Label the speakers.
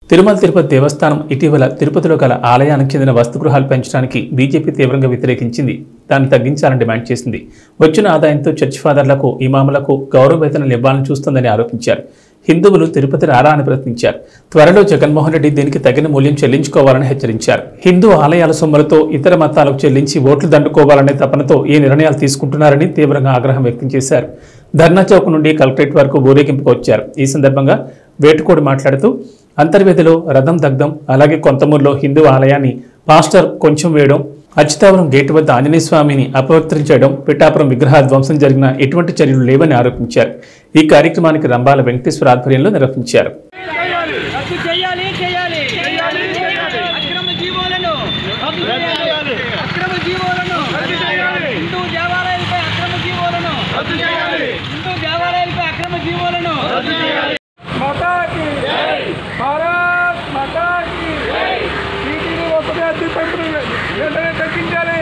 Speaker 1: తిరుమల తిరుపతి దేవస్థానం ఇటీవల తిరుపతిలో గల ఆలయానికి చెందిన వస్తుగృహాలు పెంచడానికి బీజేపీ తీవ్రంగా వ్యతిరేకించింది దాన్ని తగ్గించాలని డిమాండ్ చేసింది వచ్చిన ఆదాయంతో చర్చ్ ఫాదర్లకు ఇమాములకు గౌరవ వేతనాలు ఇవ్వాలని చూస్తోందని ఆరోపించారు హిందువులు తిరుపతి రారా అని ప్రశ్నించారు త్వరలో జగన్మోహన్ రెడ్డి దీనికి తగిన మూల్యం చెల్లించుకోవాలని హెచ్చరించారు హిందూ ఆలయాల సొమ్ములతో ఇతర మతాలకు చెల్లించి ఓట్లు దండుకోవాలనే తపనతో ఈ నిర్ణయాలు తీసుకుంటున్నారని తీవ్రంగా ఆగ్రహం వ్యక్తం చేశారు ధర్నా చౌక్ నుండి కలెక్టరేట్ వరకు ఊరేగింపుకు వచ్చారు ఈ సందర్భంగా వేటుకోడి మాట్లాడుతూ అంతర్వేదిలో రథం దగ్ధం అలాగే కొంతమూరులో హిందూ ఆలయాన్ని పాస్టర్ కొంచెం వేయడం అచ్యుతాపురం గేటు వద్ద ఆంజనేయ స్వామిని అపవిత్రించడం పిఠాపురం విగ్రహ ధ్వంసం జరిగిన ఎటువంటి చర్యలు లేవని ఆరోపించారు ఈ కార్యక్రమానికి రంబాల వెంకటేశ్వర ఆధ్వర్యంలో నిర్వహించారు
Speaker 2: రద్దు చేయాలి చేయాలి చేయాలి చేయాలి అక్రమ జీవోలను రద్దు చేయాలి అక్రమ జీవోలను రద్దు చేయాలి హిందూ దేవాలయాలపై అక్రమ జీవోలను రద్దు చేయాలి హిందూ దేవాలయాలపై అక్రమ జీవోలను రద్దు చేయాలి
Speaker 3: మాతాకి భారత్ మాతాకి టీటీడీ ఒకటే అద్దె పెంపుడు వెంటనే తగ్గించాలి